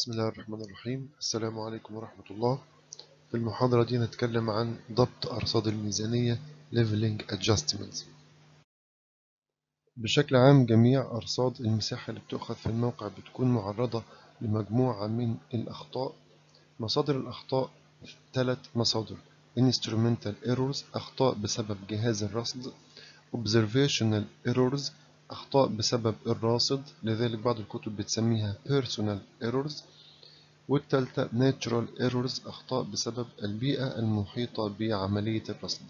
بسم الله الرحمن الرحيم السلام عليكم ورحمة الله في المحاضرة دي نتكلم عن ضبط أرصاد الميزانية Leveling Adjustments بشكل عام جميع أرصاد المساحة اللي بتؤخذ في الموقع بتكون معرضة لمجموعة من الأخطاء مصادر الأخطاء ثلاث مصادر Instrumental Errors أخطاء بسبب جهاز الرصد Observational Errors أخطاء بسبب الراصد لذلك بعض الكتب بتسميها Personal Errors والثالثة Natural Errors أخطاء بسبب البيئة المحيطة بعملية الرصد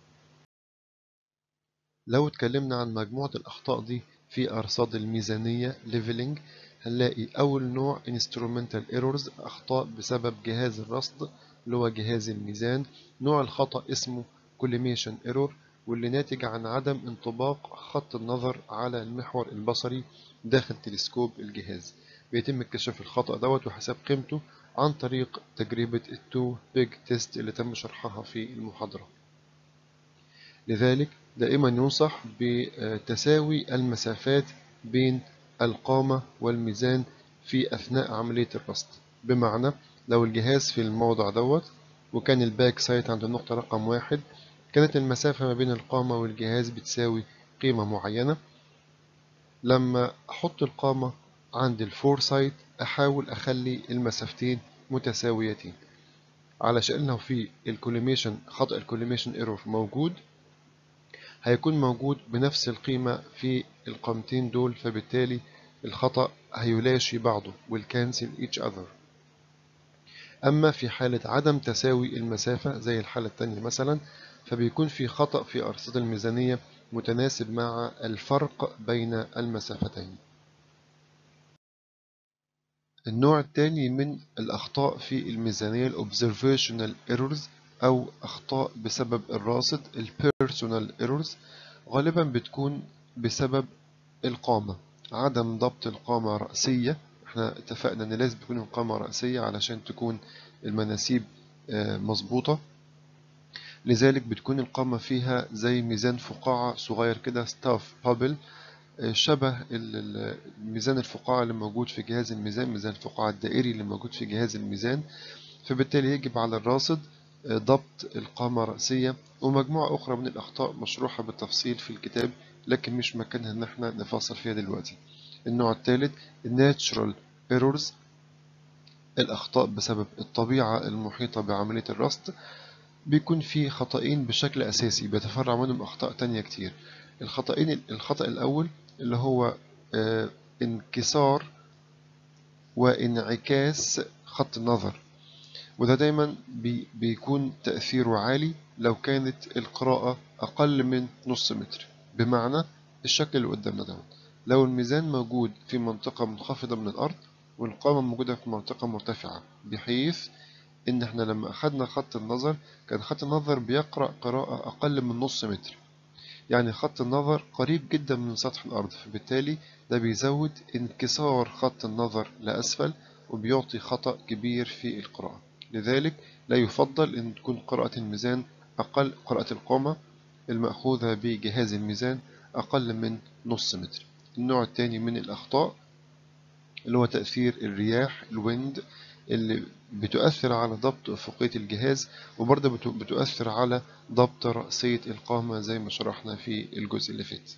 لو اتكلمنا عن مجموعة الأخطاء دي في أرصاد الميزانية Leveling هنلاقي أول نوع Instrumental Errors أخطاء بسبب جهاز الرصد اللي هو جهاز الميزان نوع الخطأ اسمه Collimation Error واللي ناتج عن عدم انطباق خط النظر على المحور البصري داخل تلسكوب الجهاز بيتم اكتشاف الخطأ دوت وحساب قيمته عن طريق تجربة التو بيج تيست اللي تم شرحها في المحاضرة لذلك دائما ينصح بتساوي المسافات بين القامة والميزان في أثناء عملية الرصد بمعنى لو الجهاز في الموضع دوت وكان الباك سايت عند النقطة رقم واحد كانت المسافة ما بين القامة والجهاز بتساوي قيمة معينة لما أحط القامة عند الفور سايت أحاول أخلي المسافتين متساويتين علشان لو في الكوليميشن خطأ الكوليميشن ايرور موجود هيكون موجود بنفس القيمة في القامتين دول فبالتالي الخطأ هيلاشي بعضه will cancel each other أما في حالة عدم تساوي المسافة زي الحالة التانية مثلا فبيكون في خطأ في أرصدة الميزانية متناسب مع الفرق بين المسافتين النوع الثاني من الأخطاء في الميزانية ال Observational Errors أو أخطاء بسبب الراصد ال Personal Errors غالبا بتكون بسبب القامة عدم ضبط القامة رأسية احنا اتفقنا ان لازم تكون القامة رأسية علشان تكون المناسيب مظبوطة لذلك بتكون القامة فيها زي ميزان فقاعة صغير كده ستاف بابل شبه ميزان الفقاعة اللي موجود في جهاز الميزان ميزان الفقاعة الدائري اللي موجود في جهاز الميزان فبالتالي يجب على الراصد ضبط القامة رأسية ومجموعة أخرى من الأخطاء مشروحة بالتفصيل في الكتاب لكن مش مكانها إن احنا نفصل فيها دلوقتي النوع الثالث Natural Errors الأخطاء بسبب الطبيعة المحيطة بعملية الرصد بيكون في خطأين بشكل أساسي بيتفرع منهم أخطاء تانية كتير الخطأين الخطأ الأول اللي هو اه انكسار وانعكاس خط النظر وده دايما بي بيكون تأثيره عالي لو كانت القراءة أقل من نص متر بمعنى الشكل اللي قدامنا ده لو الميزان موجود في منطقة منخفضة من الأرض والقامة موجودة في منطقة مرتفعة بحيث إن إحنا لما أخدنا خط النظر كان خط النظر بيقرأ قراءة أقل من نص متر يعني خط النظر قريب جدا من سطح الأرض فبالتالي ده بيزود انكسار خط النظر لأسفل وبيعطي خطأ كبير في القراءة لذلك لا يفضل أن تكون قراءة الميزان أقل قراءة القامة المأخوذة بجهاز الميزان أقل من نص متر النوع الثاني من الأخطاء اللي هو تأثير الرياح الويند اللي بتؤثر على ضبط أفقية الجهاز وبرضه بتؤثر على ضبط رأسية القامة زي ما شرحنا في الجزء اللي فات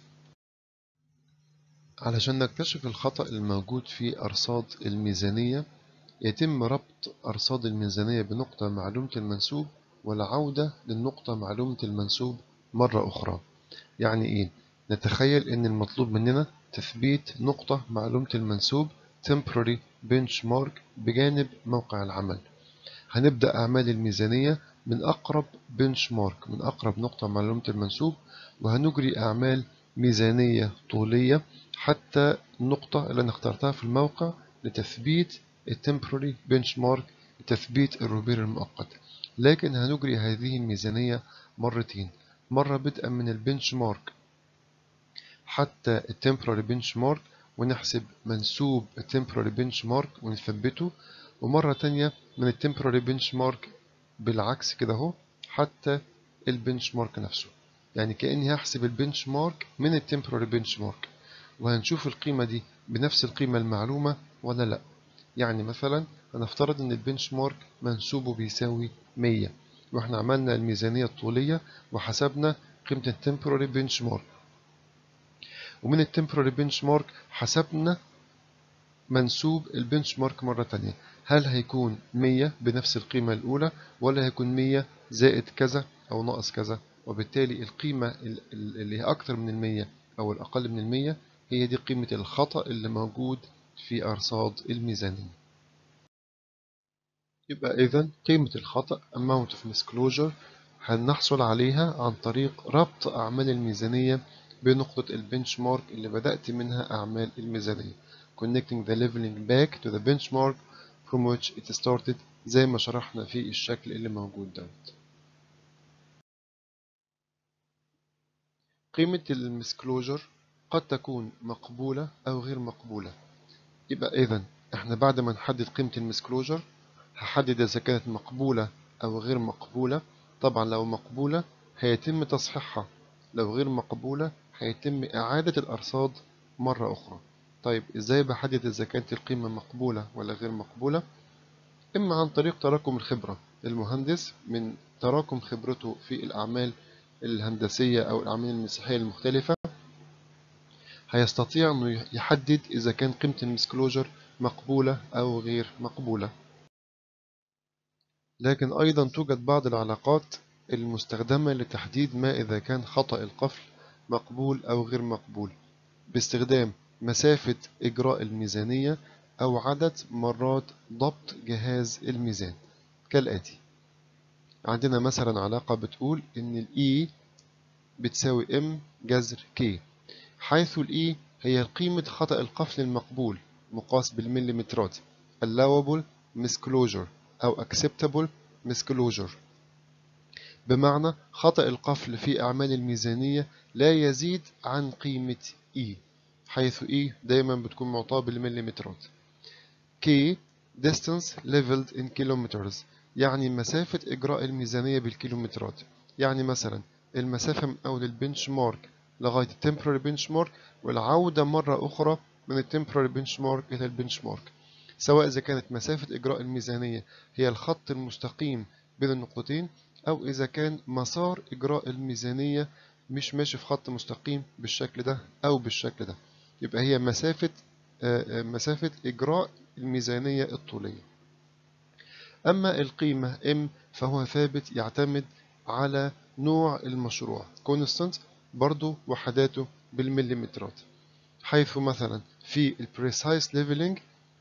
علشان نكتشف الخطأ الموجود في أرصاد الميزانية يتم ربط أرصاد الميزانية بنقطة معلومة المنسوب والعودة للنقطة معلومة المنسوب مرة أخرى يعني إيه؟ نتخيل أن المطلوب مننا تثبيت نقطة معلومة المنسوب temporary benchmark بجانب موقع العمل هنبدأ أعمال الميزانية من أقرب benchmark من أقرب نقطة معلومة المنسوب وهنجري أعمال ميزانية طولية حتى النقطة اللي أنا اخترتها في الموقع لتثبيت التمبرري benchmark لتثبيت الروبير المؤقت لكن هنجري هذه الميزانية مرتين مرة بدءا من البنشمارك حتى التمبرري benchmark ونحسب منسوب التمبرري benchmark ونثبته ومرة تانية من التمبرري benchmark بالعكس كده اهو حتى البنشمارك نفسه يعني كأني هحسب البنشمارك من التمبرري benchmark وهنشوف القيمة دي بنفس القيمة المعلومة ولا لأ يعني مثلا هنفترض ان البنش مارك منسوبه بيساوي 100 واحنا عملنا الميزانية الطولية وحسبنا قيمة التمبوراري بنش مارك ومن التمبوراري بنش مارك حسبنا منسوب البنش مارك مرة تانية هل هيكون 100 بنفس القيمة الأولى ولا هيكون 100 زائد كذا أو ناقص كذا وبالتالي القيمة اللي هي أكتر من المية أو الأقل من المية هي دي قيمة الخطأ اللي موجود في أرصاد الميزانية يبقى إذا قيمة الخطأ amount of misclosure هنحصل عليها عن طريق ربط أعمال الميزانية بنقطة البنش مارك اللي بدأت منها أعمال الميزانية connecting the leveling back to the benchmark from which it started زي ما شرحنا في الشكل اللي موجود دوت قيمة المسكلوجر قد تكون مقبولة أو غير مقبولة يبقى إذا إحنا بعد ما نحدد قيمة المسكلوجر هحدد إذا كانت مقبولة أو غير مقبولة طبعا لو مقبولة هيتم تصحيحها لو غير مقبولة هيتم إعادة الأرصاد مرة أخرى طيب إزاي بحدد إذا كانت القيمة مقبولة ولا غير مقبولة إما عن طريق تراكم الخبرة المهندس من تراكم خبرته في الأعمال الهندسية أو الأعمال المسيحية المختلفة هيستطيع أنه يحدد إذا كان قيمة المسكلوجر مقبولة أو غير مقبولة لكن أيضا توجد بعض العلاقات المستخدمة لتحديد ما إذا كان خطأ القفل مقبول أو غير مقبول باستخدام مسافة إجراء الميزانية أو عدد مرات ضبط جهاز الميزان كالآتي عندنا مثلا علاقة بتقول إن ال E بتساوي M جذر K حيث ال E هي قيمة خطأ القفل المقبول مقاس بالمليمترات allowable misclosure أو acceptable misclosure بمعنى خطأ القفل في أعمال الميزانية لا يزيد عن قيمة E حيث E دايما بتكون معطاة بالمليمترات K distance leveled in kilometers يعني مسافة إجراء الميزانية بالكيلومترات يعني مثلا المسافة من أول البنش مارك لغاية التمبراري بنش مارك والعودة مرة أخرى من التمبراري بنش مارك إلى البنش مارك سواء إذا كانت مسافة إجراء الميزانية هي الخط المستقيم بين النقطتين أو إذا كان مسار إجراء الميزانية مش ماشي في خط مستقيم بالشكل ده أو بالشكل ده يبقى هي مسافة مسافة إجراء الميزانية الطولية أما القيمة M فهو ثابت يعتمد على نوع المشروع constant برضو وحداته بالمليمترات حيث مثلا في ال precise leveling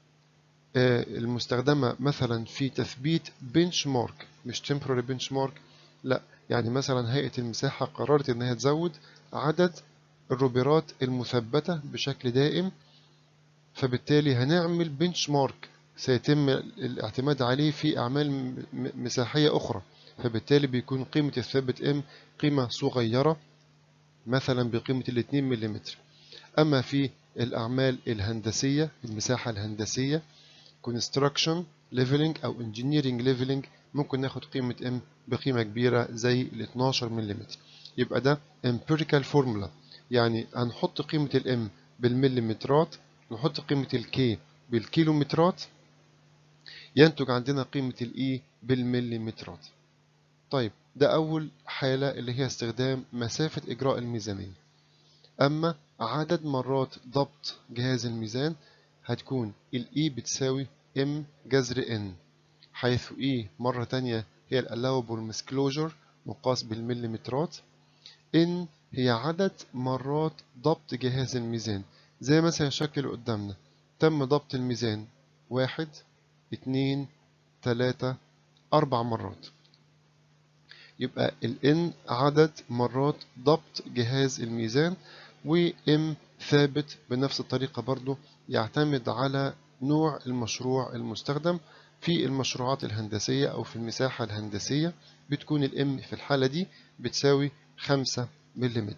المستخدمة مثلا في تثبيت bench mark مش temporary bench mark لا يعني مثلا هيئة المساحة قررت انها تزود عدد الروبرات المثبتة بشكل دائم فبالتالي هنعمل بنش مارك سيتم الاعتماد عليه في أعمال مساحية أخرى فبالتالي بيكون قيمة الثابت M قيمة صغيرة مثلا بقيمة ال 2 ملم أما في الأعمال الهندسية المساحة الهندسية construction leveling أو engineering leveling ممكن ناخد قيمة M بقيمة كبيرة زي ال 12 ملم يبقى ده empirical formula يعني هنحط قيمة ال M بالمليمترات نحط قيمة ال K بالكيلومترات ينتج عندنا قيمة ال E بالمليمترات طيب ده أول حالة اللي هي استخدام مسافة إجراء الميزانية أما عدد مرات ضبط جهاز الميزان هتكون ال E بتساوي M جذر N حيث E مرة تانية هي ال allowable misclosure مقاس بالمليمترات N هي عدد مرات ضبط جهاز الميزان زي مثلا الشكل اللي قدامنا تم ضبط الميزان واحد اتنين تلاتة أربع مرات يبقى ال N عدد مرات ضبط جهاز الميزان و M ثابت بنفس الطريقة برضو يعتمد على نوع المشروع المستخدم في المشروعات الهندسية أو في المساحة الهندسية بتكون ال M في الحالة دي بتساوي خمسة ملم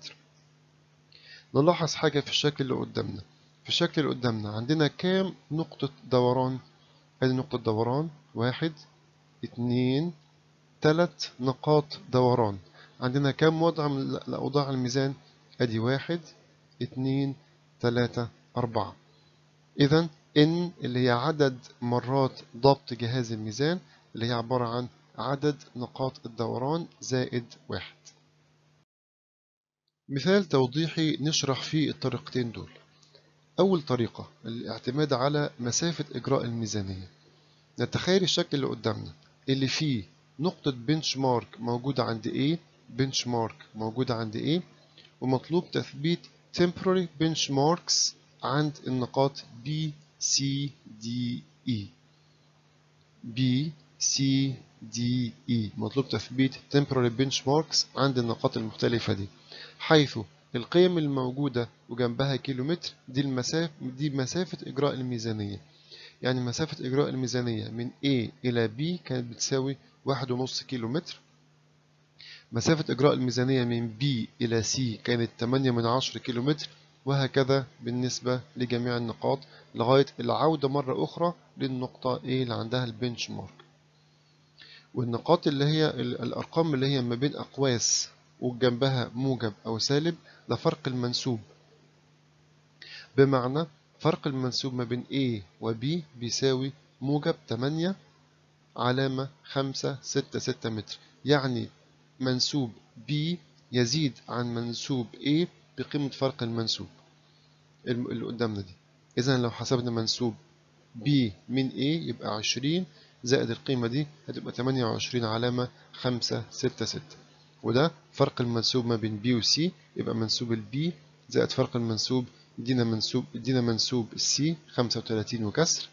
نلاحظ حاجة في الشكل اللي قدامنا في الشكل اللي قدامنا عندنا كام نقطة دوران ادي نقطة دوران واحد اتنين تلات نقاط دوران عندنا كام وضع من أوضاع الميزان ادي واحد اتنين تلاتة أربعة إذا N اللي هي عدد مرات ضبط جهاز الميزان اللي هي عبارة عن عدد نقاط الدوران زائد واحد مثال توضيحي نشرح فيه الطريقتين دول أول طريقة الاعتماد على مسافة إجراء الميزانية نتخيل الشكل اللي قدامنا اللي فيه نقطة بنش مارك موجودة عند A بنش مارك موجودة عند A ومطلوب تثبيت temporary benchmarks عند النقاط B C D E B C D E مطلوب تثبيت temporary benchmarks عند النقاط المختلفة دي حيث القيم الموجودة وجنبها كيلومتر دي المسافة دي مسافة إجراء الميزانية يعني مسافة إجراء الميزانية من A إلى B كانت بتساوي واحد ونص كيلو متر مسافة إجراء الميزانية من B إلى C كانت 8 من 10 كيلو متر وهكذا بالنسبة لجميع النقاط لغاية العودة مرة أخرى للنقطة A اللي عندها البنش مارك والنقاط اللي هي الأرقام اللي هي ما بين أقواس وجنبها موجب أو سالب ده فرق المنسوب بمعنى فرق المنسوب ما بين A و B بيساوي موجب 8 علامة 5 6 6 متر يعني منسوب B يزيد عن منسوب A بقيمة فرق المنسوب اللي قدامنا دي إذا لو حسبنا منسوب B من A يبقى 20 زائد القيمة دي هتبقى 28 علامة 5 6 6 وده فرق المنسوب ما بين B و C يبقى منسوب ال B زائد فرق المنسوب يدينا منسوب يدينا منسوب السي 35 وكسر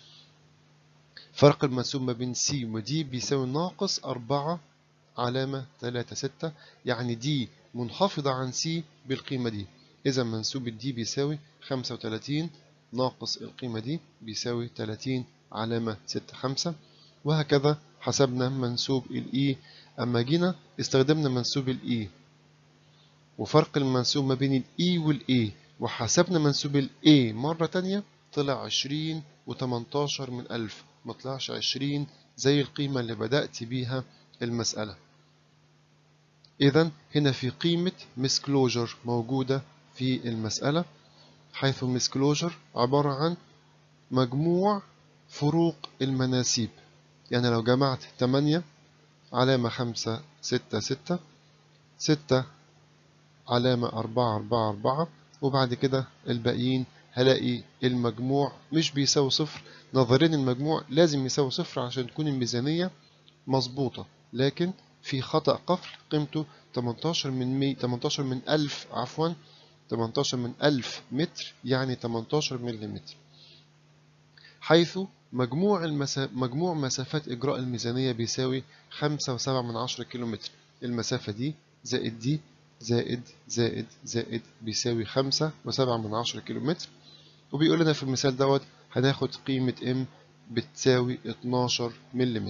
فرق المنسوب ما بين سي ودي بيساوي ناقص 4 علامة 3 6 يعني دي منخفضة عن سي بالقيمة دي إذا منسوب الدي بيساوي 35 ناقص القيمة دي بيساوي 30 علامة 6 5 وهكذا حسبنا منسوب الإي أما جينا استخدمنا منسوب الإي وفرق المنسوب ما بين الإي والإي وحسبنا منسوب ال A مرة تانية طلع 20 و18 من ألف مطلعش 20 زي القيمة اللي بدأت بيها المسألة إذا هنا في قيمة مسكلوجر موجودة في المسألة حيث مسكلوجر عبارة عن مجموع فروق المناسيب يعني لو جمعت 8 علامة 5 6 6 6 علامة 4 4 4 وبعد كده الباقيين هلاقي المجموع مش بيساوي صفر نظريا المجموع لازم يساوي صفر عشان تكون الميزانية مظبوطة لكن في خطأ قفل قيمته 18 من 100 18 من 1000 عفوا 18 من 1000 متر يعني 18 ملم حيث مجموع المسا... مجموع مسافات إجراء الميزانية بيساوي 5.7 من 10 كيلومتر المسافة دي زائد دي زائد زائد زائد بيساوي خمسة وسبعة من عشرة كيلو متر وبيقول لنا في المثال دوت هناخد قيمة M بتساوي 12 ملم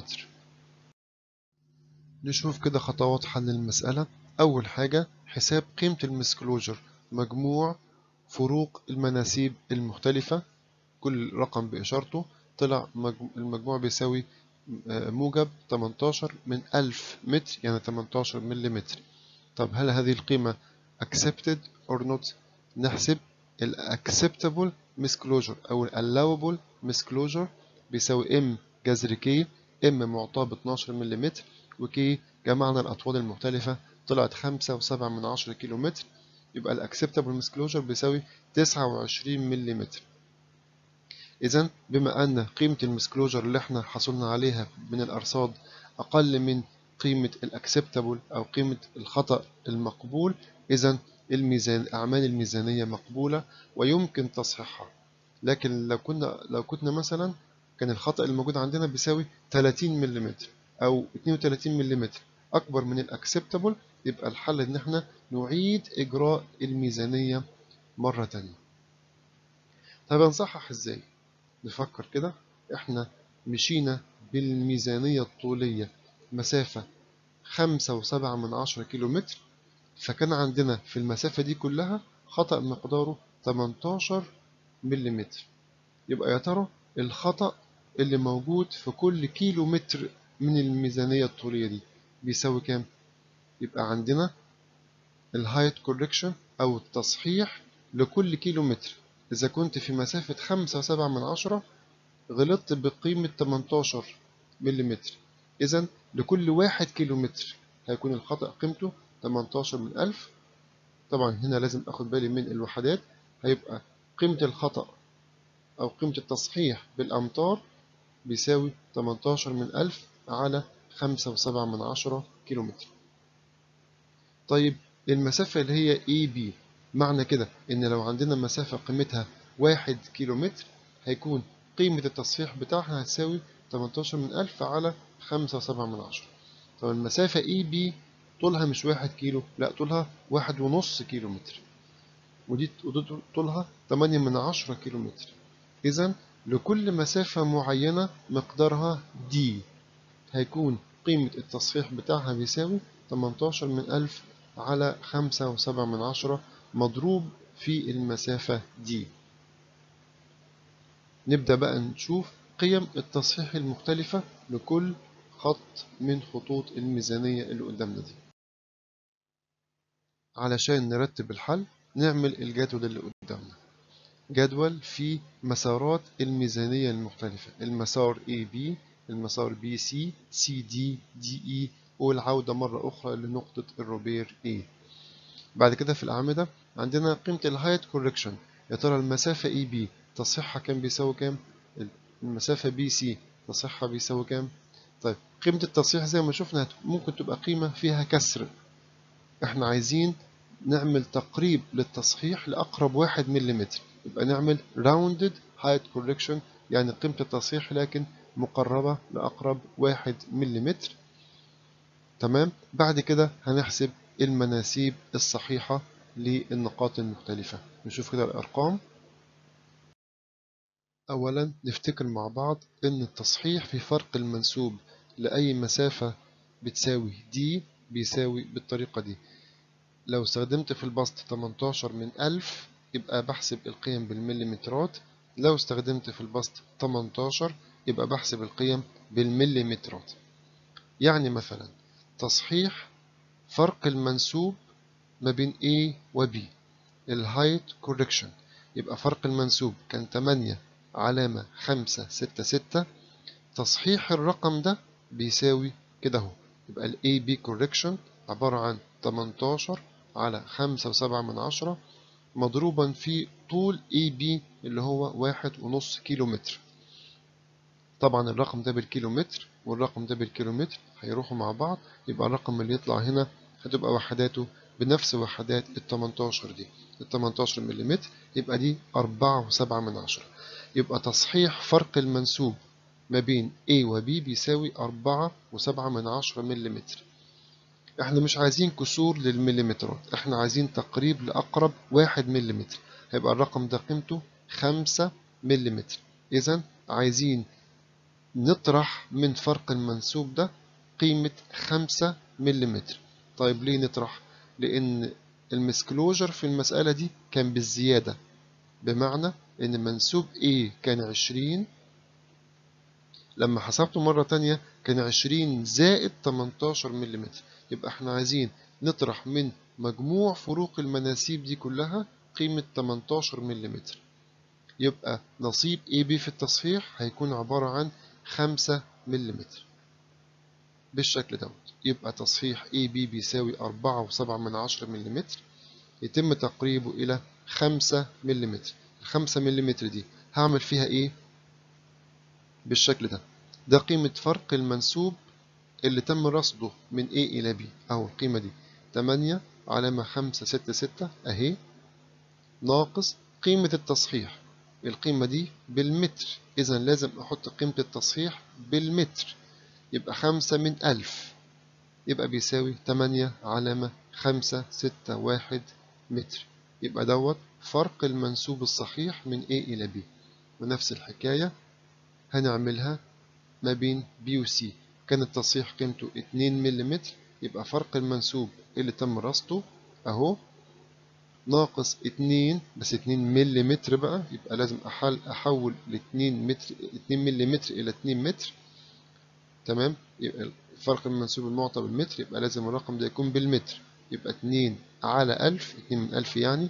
نشوف كده خطوات حل المسألة أول حاجة حساب قيمة المسكلوجر مجموع فروق المناسيب المختلفة كل رقم بإشارته طلع المجموع بيساوي موجب 18 من 1000 متر يعني 18 ملم طب هل هذه القيمة accepted or not نحسب ال acceptable misclosure أو ال allowable misclosure بيساوي m جذر k m معطاه ب 12 ملم و k جمعنا الأطوال المختلفة طلعت 5 و7 من 10 كيلو متر يبقى ال acceptable misclosure بيساوي 29 ملم إذا بما أن قيمة المسكلوجر اللي احنا حصلنا عليها من الأرصاد أقل من قيمة الأكسبتابل أو قيمة الخطأ المقبول إذا الميزان أعمال الميزانية مقبولة ويمكن تصحيحها لكن لو كنا لو كنا مثلا كان الخطأ الموجود عندنا بيساوي 30 ملم أو 32 ملم أكبر من الأكسبتابل يبقى الحل إن احنا نعيد إجراء الميزانية مرة تانية طب نصحح إزاي؟ نفكر كده احنا مشينا بالميزانية الطولية مسافة خمسة وسبعة من عشرة كيلو متر فكان عندنا في المسافة دي كلها خطأ مقداره 18 ملم يبقى يا ترى الخطأ اللي موجود في كل كيلو متر من الميزانية الطولية دي بيساوي كام؟ يبقى عندنا الهايت كوركشن أو التصحيح لكل كيلو متر إذا كنت في مسافة خمسة وسبعة من عشرة غلطت بقيمة 18 ملم إذا لكل واحد كيلو متر هيكون الخطأ قيمته 18 من ألف طبعا هنا لازم أخد بالي من الوحدات هيبقى قيمة الخطأ أو قيمة التصحيح بالأمتار بيساوي 18 من ألف على خمسة وسبعة من عشرة كيلو متر طيب المسافة اللي هي AB معنى كده إن لو عندنا مسافة قيمتها واحد كيلو متر هيكون قيمة التصحيح بتاعها هتساوي 18 من ألف على خمسة وسبعة من عشرة طب المسافة AB طولها مش واحد كيلو لا طولها واحد ونص كيلو متر ودي طولها 8 من عشرة كيلو متر إذا لكل مسافة معينة مقدارها d هيكون قيمة التصحيح بتاعها بيساوي 18 من ألف على خمسة وسبعة من عشرة مضروب في المسافة دي نبدأ بقى نشوف قيم التصحيح المختلفة لكل خط من خطوط الميزانية اللي قدامنا دي علشان نرتب الحل نعمل الجدول اللي قدامنا جدول فيه مسارات الميزانية المختلفة المسار AB المسار BC CD DE والعودة مرة أخرى لنقطة الروبير A بعد كده في الأعمدة عندنا قيمة الهايت كوركشن يا ترى المسافة اي بي تصحيحها كام بيساوي كام المسافة بي سي تصحيحها بيساوي كام طيب قيمة التصحيح زي ما شفنا ممكن تبقى قيمة فيها كسر احنا عايزين نعمل تقريب للتصحيح لأقرب واحد مليمتر يبقى نعمل rounded height correction يعني قيمة التصحيح لكن مقربة لأقرب واحد مليمتر تمام بعد كده هنحسب المناسيب الصحيحة للنقاط المختلفة نشوف كده الأرقام أولا نفتكر مع بعض أن التصحيح في فرق المنسوب لأي مسافة بتساوي دي بيساوي بالطريقة دي لو استخدمت في البسط 18 من 1000 يبقى بحسب القيم بالمليمترات لو استخدمت في البسط 18 يبقى بحسب القيم بالمليمترات يعني مثلا تصحيح فرق المنسوب ما بين A و B الهايت كوركشن يبقى فرق المنسوب كان 8 علامة 5 6 6 تصحيح الرقم ده بيساوي كده اهو يبقى ال AB correction عبارة عن 18 على 5 وسبعة من عشرة مضروبا في طول AB اللي هو واحد ونص كيلو متر طبعا الرقم ده بالكيلومتر والرقم ده بالكيلومتر هيروحوا مع بعض يبقى الرقم اللي يطلع هنا هتبقى وحداته بنفس وحدات ال 18 دي ال 18 ملم يبقى دي 4.7 من عشرة يبقى تصحيح فرق المنسوب ما بين A و B بيساوي 4.7 من عشرة ملم احنا مش عايزين كسور للمليمترات احنا عايزين تقريب لأقرب 1 ملم هيبقى الرقم ده قيمته 5 ملم إذا عايزين نطرح من فرق المنسوب ده قيمة 5 ملم طيب ليه نطرح؟ لأن المسكلوجر في المسألة دي كان بالزيادة بمعنى إن منسوب A كان 20 لما حسبته مرة تانية كان 20 زائد 18 ملم يبقى احنا عايزين نطرح من مجموع فروق المناسيب دي كلها قيمة 18 ملم يبقى نصيب AB في التصحيح هيكون عبارة عن 5 ملم بالشكل دوت يبقى تصحيح AB بيساوي 4.7 من عشرة ملم يتم تقريبه إلى 5 ملم ال 5 ملم دي هعمل فيها إيه؟ بالشكل ده ده قيمة فرق المنسوب اللي تم رصده من A إلى B أهو القيمة دي 8 علامة 5 6 6 أهي ناقص قيمة التصحيح القيمة دي بالمتر إذا لازم أحط قيمة التصحيح بالمتر يبقى خمسة من ألف يبقى بيساوي تمانية علامة خمسة ستة واحد متر يبقى دوت فرق المنسوب الصحيح من A إلى B ونفس الحكاية هنعملها ما بين B و C كان التصحيح قيمته اتنين ملم يبقى فرق المنسوب اللي تم رصده أهو ناقص اتنين بس اتنين ملي متر بقى يبقى لازم أحل أحول الاتنين متر اتنين ملي متر إلى اتنين متر تمام يبقى فرق المنسوب المعطى بالمتر يبقى لازم الرقم ده يكون بالمتر يبقى اتنين على ألف اتنين من ألف يعني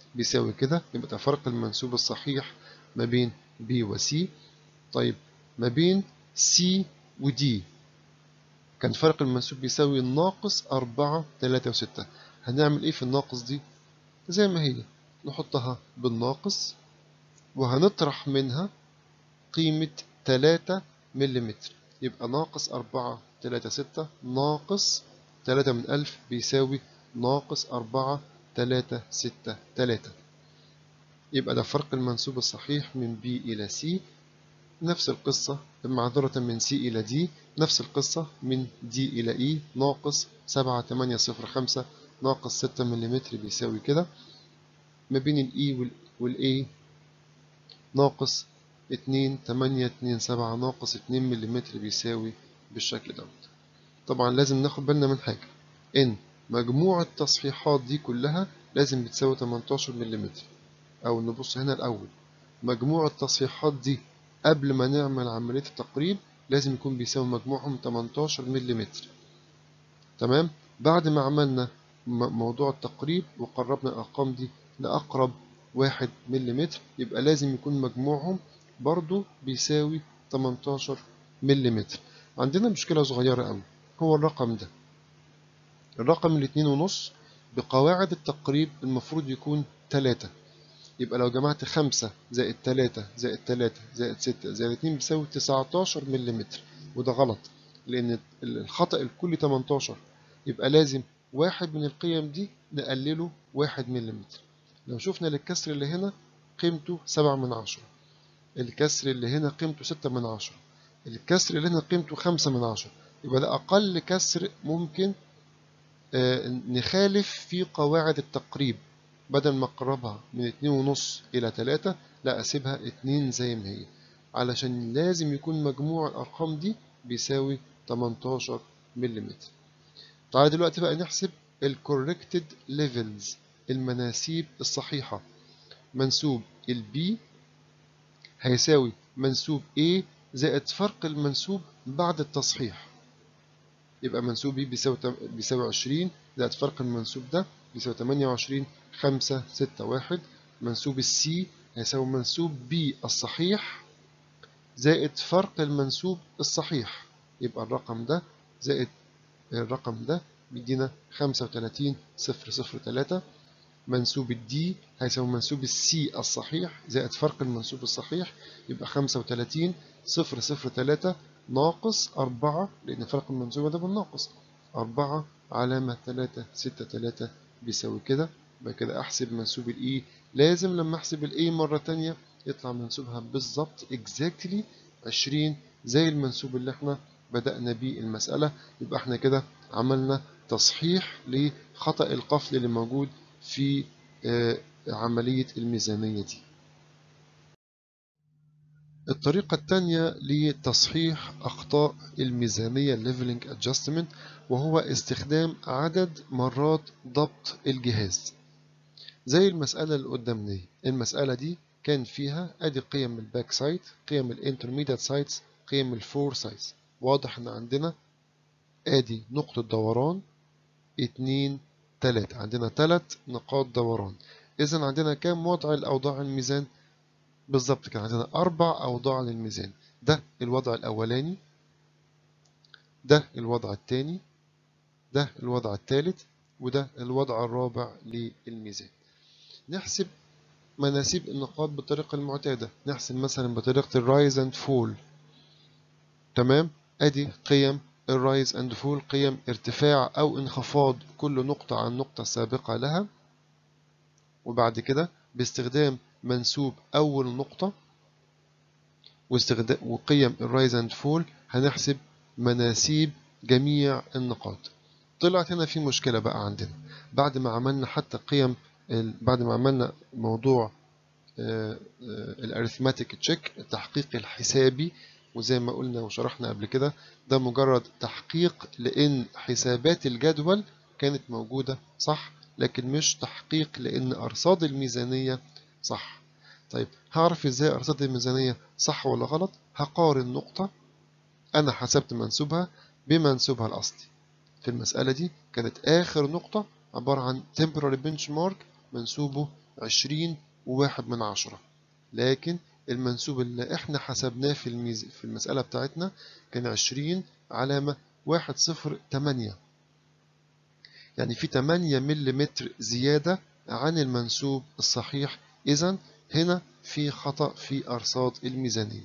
بيساوي كده يبقى ده فرق المنسوب الصحيح ما بين B و C طيب ما بين C و D كان فرق المنسوب بيساوي ناقص أربعة تلاتة وستة هنعمل إيه في الناقص دي؟ زي ما هي نحطها بالناقص وهنطرح منها قيمة تلاتة مليمتر يبقى ناقص أربعة تلاتة ستة ناقص تلاتة من ألف بيساوي ناقص أربعة تلاتة ستة تلاتة يبقى ده فرق المنسوب الصحيح من B إلى C نفس القصة معذرة من C إلى D نفس القصة من D إلى E ناقص سبعة تمانية صفر خمسة ناقص ستة مليمتر بيساوي كده ما بين ال E وال A ناقص اتنين تمانية اتنين سبعة ناقص اتنين مليمتر بيساوي بالشكل دوت طبعا لازم ناخد بالنا من حاجة إن مجموع التصحيحات دي كلها لازم بتساوي 18 مليمتر أو نبص هنا الأول مجموع التصحيحات دي قبل ما نعمل عملية التقريب لازم يكون بيساوي مجموعهم 18 مليمتر تمام بعد ما عملنا موضوع التقريب وقربنا الأرقام دي لأقرب واحد مليمتر يبقى لازم يكون مجموعهم برضو بيساوي 18 مليمتر عندنا مشكلة صغيرة أوي هو الرقم ده الرقم الاتنين ونص بقواعد التقريب المفروض يكون تلاتة يبقى لو جمعت خمسة زائد تلاتة زائد تلاتة زائد ستة زائد اتنين بيساوي تسعتاشر مليمتر وده غلط لأن الخطأ الكلي 18 يبقى لازم واحد من القيم دي نقلله واحد مليمتر لو شفنا للكسر اللي هنا قيمته سبعة من عشرة الكسر اللي هنا قيمته ستة من عشرة الكسر اللي هنا قيمته خمسة من عشرة يبقى ده أقل كسر ممكن نخالف في قواعد التقريب بدل ما أقربها من اتنين ونص إلى تلاتة لا أسيبها اتنين زي ما هي علشان لازم يكون مجموع الأرقام دي بيساوي 18 ملم تعالى دلوقتي بقى نحسب ال corrected levels المناسيب الصحيحة منسوب ال B هيساوي منسوب A زائد فرق المنسوب بعد التصحيح يبقى منسوب B بيساوي بيساوي 20 زائد فرق المنسوب ده بيساوي 28 5 6 1 منسوب السي هيساوي منسوب B الصحيح زائد فرق المنسوب الصحيح يبقى الرقم ده زائد الرقم ده بيدينا 35 0 0 3 منسوب الدي هيساوي منسوب السي الصحيح زائد فرق المنسوب الصحيح يبقى 35 0 0 3 ناقص 4 لأن فرق المنسوب ده بالناقص 4 علامة 3 6 3 بيساوي كده يبقى كده أحسب منسوب الإي لازم لما أحسب الإي مرة تانية يطلع منسوبها بالظبط exactly 20 زي المنسوب اللي احنا بدأنا بيه المسألة يبقى احنا كده عملنا تصحيح لخطأ القفل اللي موجود في عملية الميزانية دي الطريقة الثانية لتصحيح أخطاء الميزانية Leveling Adjustment وهو استخدام عدد مرات ضبط الجهاز زي المسألة اللي قدامنا دي المسألة دي كان فيها ادي قيم الباك سايت قيم الانترميديت سايتس قيم الفور سايتس واضح ان عندنا ادي نقطة دوران اتنين تلاتة عندنا تلات نقاط دوران اذا عندنا كام وضع الاوضاع الميزان بالظبط كان عندنا اربع اوضاع للميزان ده الوضع الاولاني ده الوضع الثاني ده الوضع الثالث وده الوضع الرابع للميزان نحسب مناسيب النقاط بالطريقة المعتادة نحسب مثلا بطريقة الرايز اند فول تمام ادي قيم الرايز اند فول قيم ارتفاع او انخفاض كل نقطة عن النقطة السابقة لها وبعد كده باستخدام منسوب اول نقطة واستخدام وقيم الرايز اند فول هنحسب مناسيب جميع النقاط طلعت هنا في مشكلة بقى عندنا بعد ما عملنا حتى قيم بعد ما عملنا موضوع الاريثماتيك تشيك التحقيق الحسابي وزي ما قلنا وشرحنا قبل كده ده مجرد تحقيق لان حسابات الجدول كانت موجودة صح لكن مش تحقيق لان ارصاد الميزانية صح طيب هعرف ازاي ارصاد الميزانية صح ولا غلط هقارن نقطة انا حسبت منسوبها بمنسوبها الاصلي في المسألة دي كانت اخر نقطة عبارة عن temporary benchmark منسوبه عشرين وواحد من عشرة لكن المنسوب اللي احنا حسبناه في الميز في المسألة بتاعتنا كان عشرين علامة واحد صفر تمانية يعني في تمانية ملم زيادة عن المنسوب الصحيح إذا هنا في خطأ في أرصاد الميزانية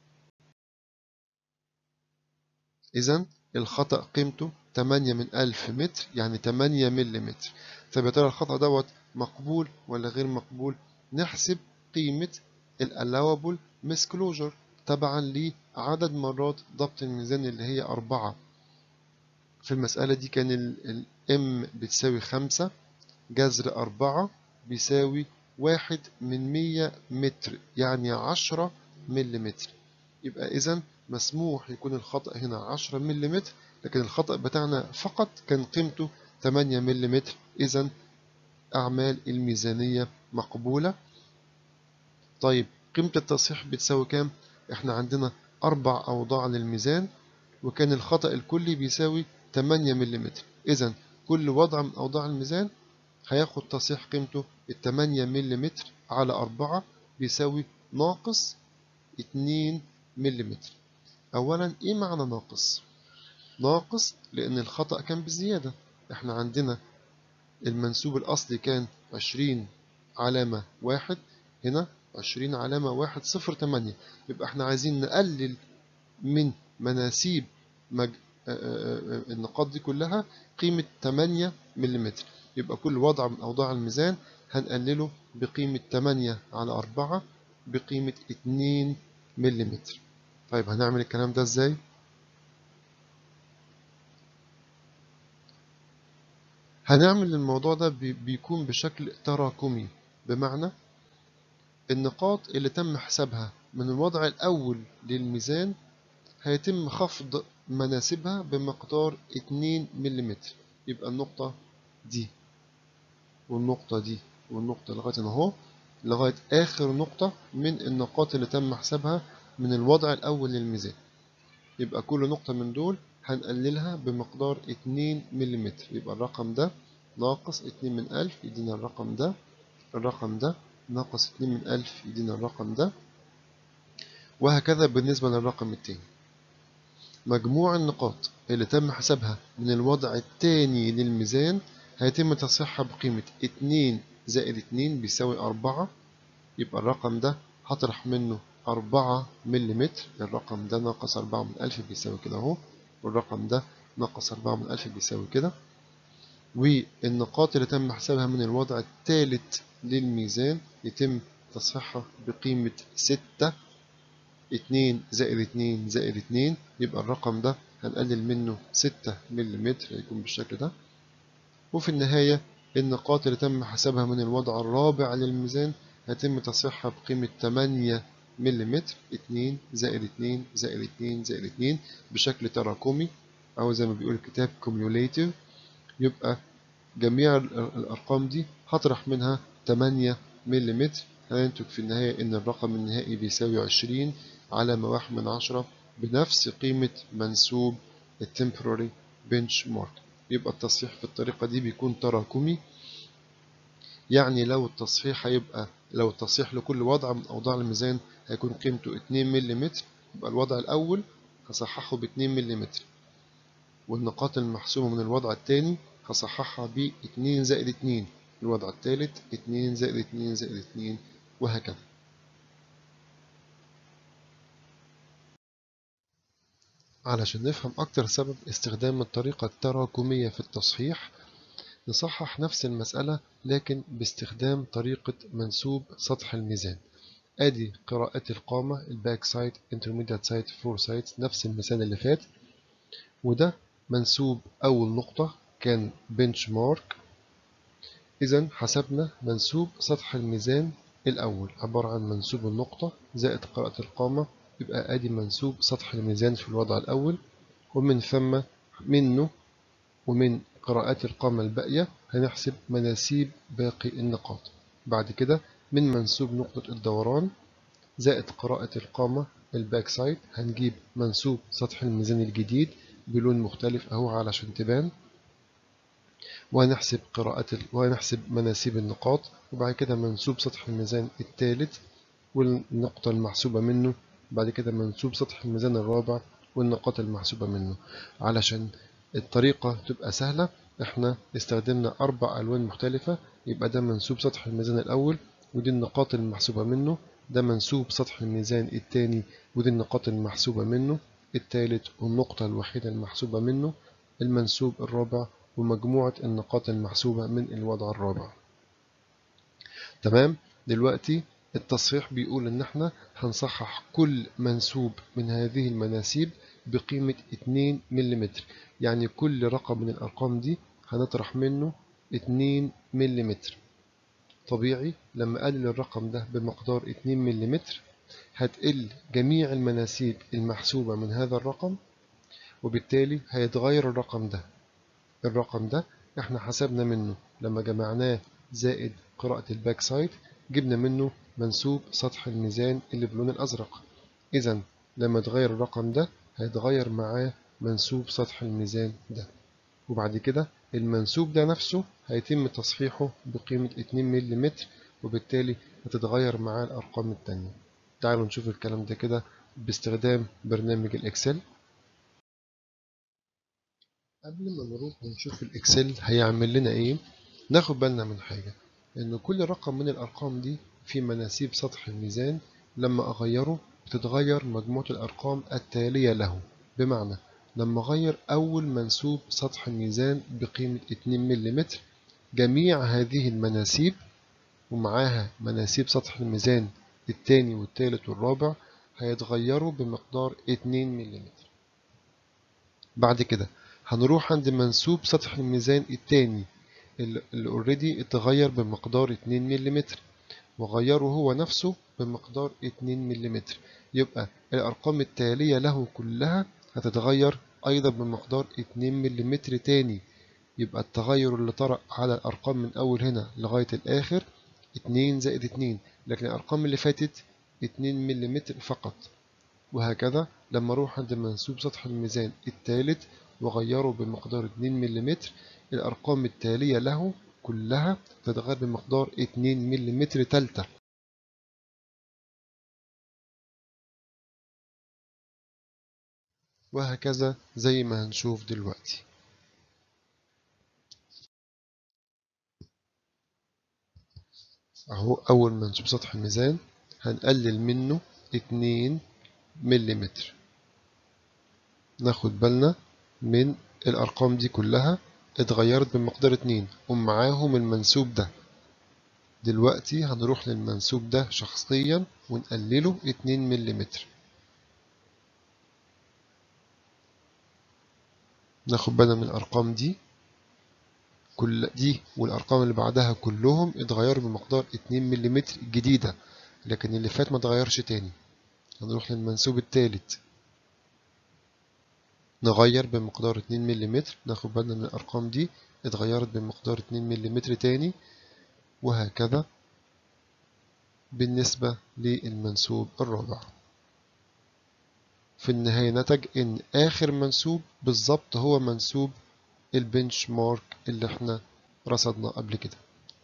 إذا الخطأ قيمته 8 من 1000 متر يعني 8 ملم طب يا ترى الخطأ دوت مقبول ولا غير مقبول نحسب قيمة الallowable misclosure تبعا لعدد مرات ضبط الميزان اللي هي أربعة في المسألة دي كان ال M بتساوي خمسة جذر أربعة بيساوي واحد من مية متر يعني عشرة مليمتر يبقى إذا مسموح يكون الخطأ هنا عشرة مليمتر لكن الخطأ بتاعنا فقط كان قيمته تمانية مليمتر إذا أعمال الميزانية مقبولة طيب قيمة التصحيح بتساوي كام؟ إحنا عندنا أربع أوضاع للميزان وكان الخطأ الكلي بيساوي 8 ملم إذا كل وضع من أوضاع الميزان هياخد تصحيح قيمته ال 8 ملم على 4 بيساوي ناقص 2 ملم أولا إيه معنى ناقص؟ ناقص لأن الخطأ كان بزيادة إحنا عندنا المنسوب الأصلي كان 20 علامة واحد هنا 20 علامة واحد صفر تمانية يبقى احنا عايزين نقلل من مناسيب مج... النقاط دي كلها قيمة 8 ملم يبقى كل وضع من أوضاع الميزان هنقلله بقيمة 8 على 4 بقيمة 2 ملم طيب هنعمل الكلام ده ازاي؟ هنعمل الموضوع ده بيكون بشكل تراكمي بمعنى النقاط اللي تم حسابها من الوضع الأول للميزان هيتم خفض مناسبها بمقدار 2 ملم يبقى النقطة دي والنقطة دي والنقطة لغاية اهو لغاية آخر نقطة من النقاط اللي تم حسابها من الوضع الأول للميزان يبقى كل نقطة من دول هنقللها بمقدار 2 ملم يبقى الرقم ده ناقص 2 من 1000 يدينا الرقم ده الرقم ده ناقص 2 من 1000 يدينا الرقم ده وهكذا بالنسبة للرقم التاني مجموع النقاط اللي تم حسابها من الوضع التاني للميزان هيتم تصحيحها بقيمة 2 زائد 2 بيساوي 4 يبقى الرقم ده هطرح منه 4 ملم الرقم ده ناقص 4 من 1000 بيساوي كده اهو والرقم ده ناقص 4 من 1000 بيساوي كده والنقاط اللي تم حسابها من الوضع الثالث للميزان يتم تصحيحها بقيمة 6 2 زائد 2 زائد 2 يبقى الرقم ده هنقلل منه 6 ملم هيكون بالشكل ده وفي النهاية النقاط اللي تم حسابها من الوضع الرابع للميزان هيتم تصحيحها بقيمة 8 ملم 2 زائد 2 زائد 2 زائد 2 بشكل تراكمي أو زي ما بيقول الكتاب cumulative يبقى جميع الأرقام دي هطرح منها 8 ملم هينتج في النهاية إن الرقم النهائي بيساوي 20 علامة واحد من عشرة بنفس قيمة منسوب التمبراري بنش مارك يبقى التصحيح في الطريقة دي بيكون تراكمي يعني لو التصحيح هيبقى لو التصحيح لكل وضع من أوضاع الميزان هيكون قيمته 2 ملم يبقى الوضع الأول هصححه ب 2 ملم والنقاط المحسوبة من الوضع الثاني هصححها ب 2 زائد 2 الوضع الثالث 2 زائد 2 زائد 2 وهكذا علشان نفهم أكتر سبب استخدام الطريقة التراكمية في التصحيح نصحح نفس المسألة لكن باستخدام طريقة منسوب سطح الميزان ادي قراءات القامة الباك سايد intermediate سايد فور سايد نفس المثال اللي فات وده منسوب أول نقطة كان بنش مارك إذا حسبنا منسوب سطح الميزان الأول عبارة عن منسوب النقطة زائد قراءة القامة يبقى ادي منسوب سطح الميزان في الوضع الأول ومن ثم منه ومن قراءات القامة الباقية هنحسب مناسيب باقي النقاط بعد كده من منسوب نقطة الدوران زائد قراءة القامة الباك سايد هنجيب منسوب سطح الميزان الجديد بلون مختلف اهو علشان تبان وهنحسب قراءة ال... وهنحسب مناسيب النقاط وبعد كده منسوب سطح الميزان الثالث والنقطة المحسوبة منه بعد كده منسوب سطح الميزان الرابع والنقاط المحسوبة منه علشان الطريقة تبقى سهلة احنا استخدمنا أربع ألوان مختلفة يبقى ده منسوب سطح الميزان الأول ودي النقاط المحسوبة منه ده منسوب سطح الميزان الثاني ودي النقاط المحسوبة منه الثالث والنقطة الوحيدة المحسوبة منه المنسوب الرابع ومجموعة النقاط المحسوبة من الوضع الرابع تمام دلوقتي التصحيح بيقول ان احنا هنصحح كل منسوب من هذه المناسيب بقيمة 2 ملم يعني كل رقم من الارقام دي هنطرح منه 2 ملم طبيعي لما اقلل الرقم ده بمقدار 2 ملم هتقل جميع المناسيب المحسوبة من هذا الرقم وبالتالي هيتغير الرقم ده الرقم ده احنا حسبنا منه لما جمعناه زائد قراءة الباك سايد جبنا منه منسوب سطح الميزان اللي باللون الأزرق إذا لما يتغير الرقم ده هيتغير معاه منسوب سطح الميزان ده وبعد كده المنسوب ده نفسه هيتم تصحيحه بقيمة 2 ملم وبالتالي هتتغير معاه الأرقام التانية تعالوا نشوف الكلام ده كده باستخدام برنامج الإكسل قبل ما نروح ونشوف الإكسل هيعمل لنا إيه ناخد بالنا من حاجة إن كل رقم من الأرقام دي في مناسيب سطح الميزان لما أغيره بتتغير مجموعة الأرقام التالية له بمعنى لما أغير أول منسوب سطح الميزان بقيمة 2 ملم جميع هذه المناسيب ومعاها مناسيب سطح الميزان الثاني والثالث والرابع هيتغيروا بمقدار 2 ملم بعد كده هنروح عند منسوب سطح الميزان الثاني اللي اوريدي اتغير بمقدار 2 ملم وغيره هو نفسه بمقدار 2 ملم يبقى الأرقام التالية له كلها هتتغير أيضا بمقدار 2 ملم تاني يبقى التغير اللي طرأ على الأرقام من أول هنا لغاية الآخر 2 زائد 2 لكن الأرقام اللي فاتت 2 ملم فقط وهكذا لما أروح عند منسوب سطح الميزان الثالث وغيره بمقدار 2 ملم الأرقام التالية له كلها تتغير بمقدار 2 ملم تالتة وهكذا زي ما هنشوف دلوقتي اهو اول منسوب سطح الميزان هنقلل منه 2 ملم ناخد بالنا من الارقام دي كلها اتغيرت بمقدار 2 ومعاهم المنسوب ده دلوقتي هنروح للمنسوب ده شخصيا ونقلله 2 ملم ناخد بالنا من الأرقام دي كل دي والأرقام اللي بعدها كلهم اتغيروا بمقدار 2 ملم جديدة لكن اللي فات ما اتغيرش تاني هنروح للمنسوب الثالث نغير بمقدار 2 ملم ناخد بالنا من الأرقام دي اتغيرت بمقدار 2 ملم تاني وهكذا بالنسبة للمنسوب الرابع في النهاية نتج إن آخر منسوب بالظبط هو منسوب البنش مارك اللي احنا رصدناه قبل كده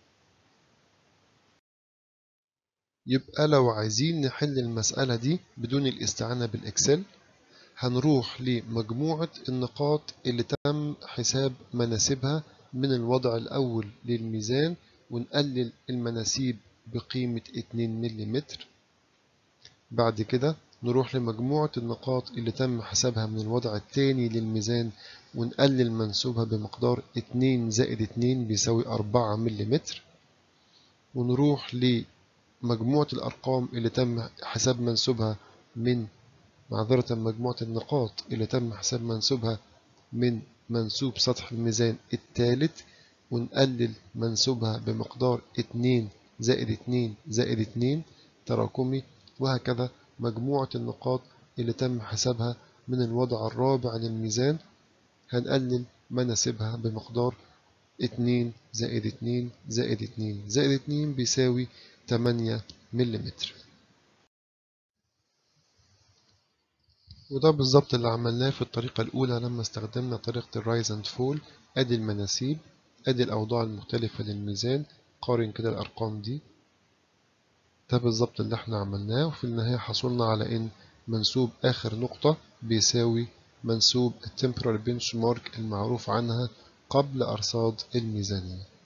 يبقى لو عايزين نحل المسألة دي بدون الاستعانة بالإكسل هنروح لمجموعة النقاط اللي تم حساب مناسبها من الوضع الأول للميزان ونقلل المناسيب بقيمة 2 ملم بعد كده نروح لمجموعة النقاط اللي تم حسابها من الوضع الثاني للميزان ونقلل منسوبها بمقدار 2 زائد 2 بيساوي 4 ملم ونروح لمجموعة الأرقام اللي تم حساب منسوبها من معذرة مجموعة النقاط اللي تم حساب منسوبها من منسوب سطح الميزان الثالث ونقلل منسوبها بمقدار 2 زائد 2 زائد 2 تراكمي وهكذا مجموعة النقاط اللي تم حسابها من الوضع الرابع للميزان هنقلل مناسبها بمقدار 2 زائد 2 زائد 2 زائد 2 بيساوي 8 ملم وده بالظبط اللي عملناه في الطريقة الأولى لما استخدمنا طريقة الرايز اند فول أدي المناسيب ادي الأوضاع المختلفة للميزان قارن كده الأرقام دي ده بالظبط اللي احنا عملناه وفي النهاية حصلنا على ان منسوب آخر نقطة بيساوي منسوب التمبرال بنش مارك المعروف عنها قبل أرصاد الميزانية